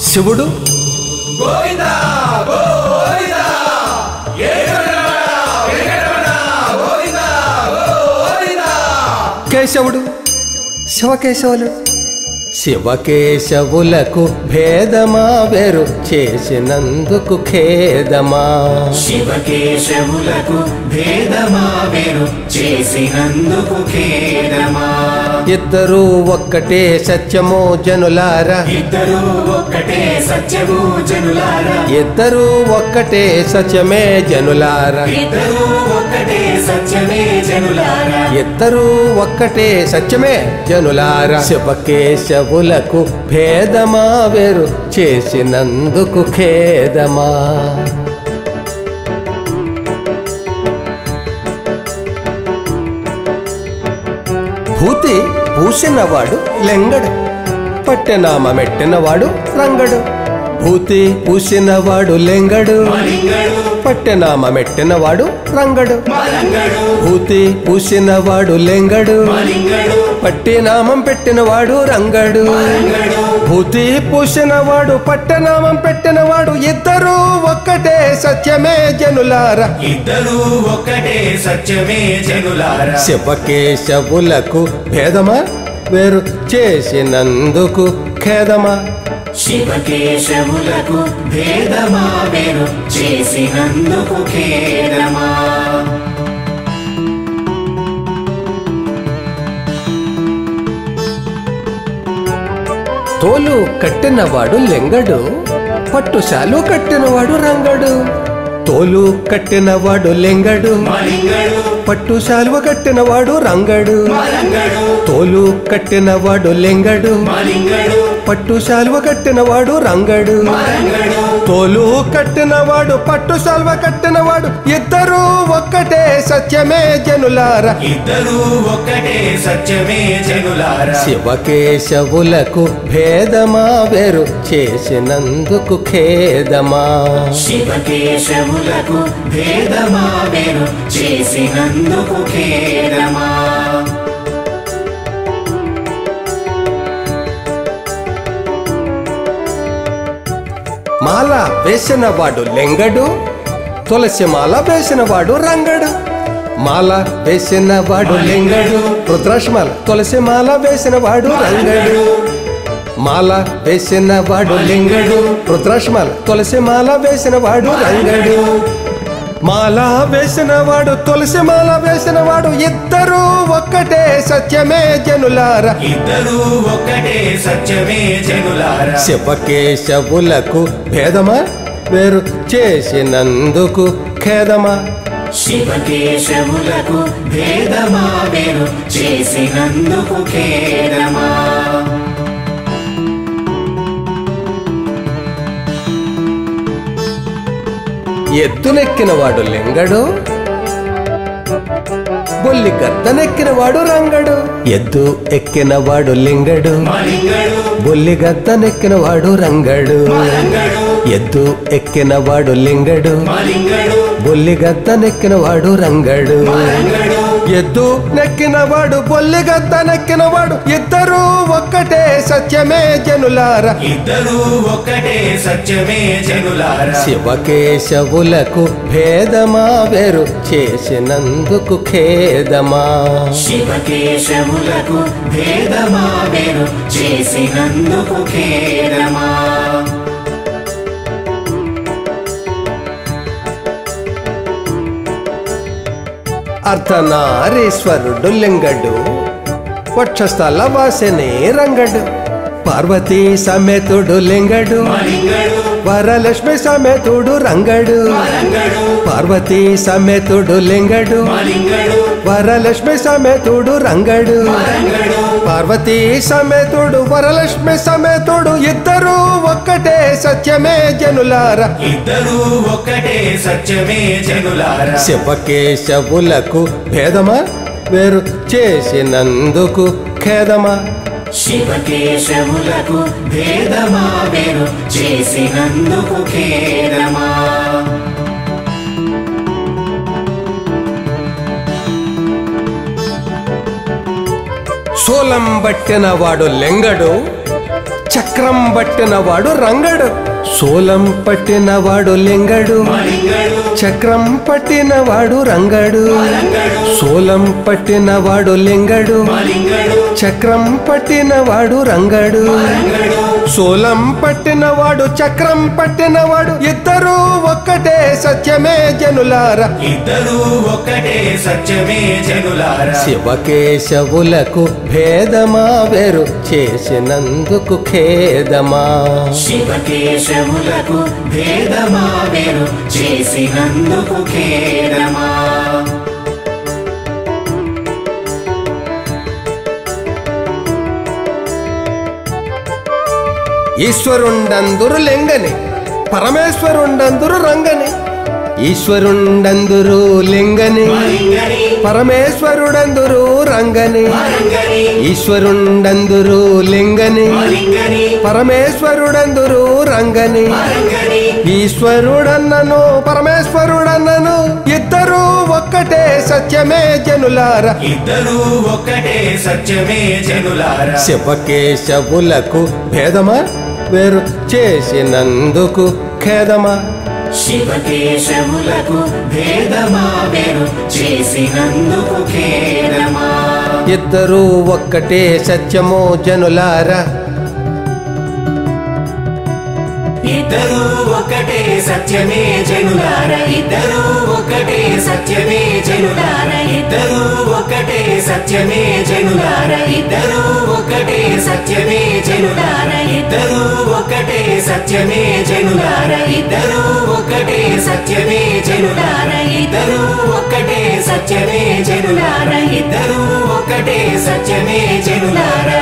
శివుడు కేశవుడు శివకేశవులు శివకేశవులకు భేదమా వేరు చేసినందుకు ఖేదమా శివకేశవులకు భేదమా వేరు చేసినందుకు ఖేదమా ఇద్దరూ ఒక్కటే సత్యమో జనులారా ఇద్దరు ఒక్కటే సత్యము జనులారా ఇద్దరూ ఒక్కటే సత్యమే జనులారా ఇద్దరు ఒక్కటే సత్యమే జనులారా ఇద్దరూ ఒక్కటే సత్యమే జనులారా శివకేశవులకు భేదమా వేరు చేసినందుకు ఖేదమా భూతి పూసినవాడు లెంగడు పట్టెనామ మెట్టినవాడు రంగడు భూతి పూసినవాడు లెంగడు మలింగడు పట్టెనామ మెట్టినవాడు రంగడు మలంగడు భూతి పూసినవాడు లెంగడు మలింగడు పట్టినామం పెట్టినవాడు రంగడు రంగడు భూతి పూసినవాడు పట్టనామం పెట్టినవాడు ఇద్దరూ ఒక్కటే సత్యమే జనులార ఇద్దరు ఒక్కటే సత్యమే జనులారా శివకేశవులకు భేదమా వేరు చేసినందుకు ఖేదమా శివకేశవులకు భేదమా వేరు చేసినందుకు ఖేదమా తోలు కట్టినవాడు లెంగడు పట్టుశాలు కట్టినవాడు రంగడు తోలు కట్టినవాడు లెంగడు మలింగడు పట్టు శాలువ కట్టినవాడు రంగడు మలంగడు తోలు కట్టినవాడు లెంగడు మలింగడు పట్టు శాలువ కట్టినవాడు రంగడు మలంగడు తోలు కట్టినవాడు పట్టు శాలువ కట్టినవాడు ఇద్దరూ ఒక్కటే సత్యమే జనులార ఇద్దరు ఒక్కటే సత్యమే జనులారా శివకేశవులకు భేదమా వేరు చేసినందుకు ఖేదమా శివకేశవులకు భేదమా వేరు చేసినందుకు ఖేదమా మాల వేసినవాడు లెంగడు తులసి మాల వేసినవాడు రంగడు మాల వేసినవాడు లెంగడు రుద్రాక్షమాల తులసి మాల వేసినవాడు రంగడు మాల వేసినవాడు లింగడు రుద్రాక్షమాల తులసి మాల వేసినవాడు రంగడు మాల వేసినవాడు తులసి మాల వేసినవాడు ఇద్దరూ ఒక్కటే సత్యమే జనులార ఇద్దరు ఒక్కటే సత్యమే జనులారా శివకేశవులకు భేదమా వేరు చేసినందుకు ఖేదమా శివకేశవులకు భేదమా వేరు చేసినందుకు ఖేదమా ఎద్దునెక్కినవాడు లింగడు బొల్లి గద్దనెక్కినవాడు రంగడు ఎద్దు ఎక్కినవాడు లింగడు మలింగడు బొల్లి గద్దనెక్కినవాడు రంగడు మలంగడు ఎద్దు ఎక్కినవాడు లింగడు మలింగడు బొల్లి గద్దనెక్కినవాడు రంగడు మలంగడు ఎద్దు నెక్కినవాడు బొల్లి గద్దనెక్కినవాడు ఇద్దరూ ఒక్కటే సత్యమే జనులార ఇద్దరు ఒక్కటే సత్యమే జనులారా శివకేశవులకు భేదమా వేరు చేసినందుకు ఖేదమా శివకేశవులకు భేదమా వేరు చేసినందుకు ఖేదమా అర్ధనారీశ్వరుడు లింగడు వక్షస్థల వాసనే రంగడు పార్వతీ సమేతుడు లింగడు మలింగడు వరలక్ష్మి సమేతుడు రంగడు మలంగడు పార్వతీ సమేతుడు లింగడు మలింగడు వరలక్ష్మి సమేతుడు రంగడు మలంగడు పార్వతీ సమేతుడు వరలక్ష్మి సమేతుడు ఇద్దరూ ఒక్కటే సత్యమే జనులార ఇద్దరు ఒక్కటే సత్యమే జనులారా శివకేశవులకు భేదమా వేరు చేసినందుకు ఖేదమా శివకేశవులకు భేదమా వేరు చేసినందుకు ఖేదమా శూలం బట్టిన వాడు లెంగడు చక్రం పట్టినవాడు రంగడు శూలం పట్టినవాడు లింగడు మలింగడు చక్రం పట్టినవాడు రంగడు రంగడు శూలం పట్టినవాడు లింగడు మలింగడు చక్రం పట్టినవాడు రంగడు రంగడు శూలం పట్టినవాడు చక్రం పట్టినవాడు ఇద్దరూ ఒక్కటే సత్యమే జనులార ఇద్దరు ఒక్కటే సత్యమే జనులారా శివకేశవులకు భేదమా వేరు చేసినందుకు ఖేదమా శివకేశవులకు భేదమా వేరు చేసినందుకు ఖేదమా ఈశ్వరుండందురు లింగని పరమేశ్వరుండందురు రంగని ఈశ్వరుండందురు లింగని మలింగని పరమేశ్వరుడందురు రంగని మరంగని ఈశ్వరుండందురు లింగని మలింగని పరమేశ్వరుడందురు రంగని మరంగని ఈశ్వరుడన్నను పరమేశ్వరుడన్నను ఇద్దరూ ఒక్కటే సత్యమే జనులార ఇద్దరు ఒక్కటే సత్యమే జనులారా శివకేశవులకు భేదమా వేరు చేసినందుకు ఖేదమా శివకేశవులకు భేదమా వేరు చేసినందుకు ఖేదమా ఇద్దరూ ఒక్కటే సత్యము జనులారా ఇద్దరు ఒక్కటే సత్యమే జనులార ఇద్దరు ఒక్కటే సత్యమే జనులార ఇద్దరు ఒక్కటే సత్యమే జనులార ఇద్దరు ఒక్కటే సత్యమే జనులార ఇద్దరు ఒక్కటే సత్యమే జనులార ఇద్దరు ఒక్కటే సత్యమే జనులార ఇద్దరు ఒక్కటే సత్యమే జనులార ఇద్దరు ఒక్కటే సత్యమే జనులారా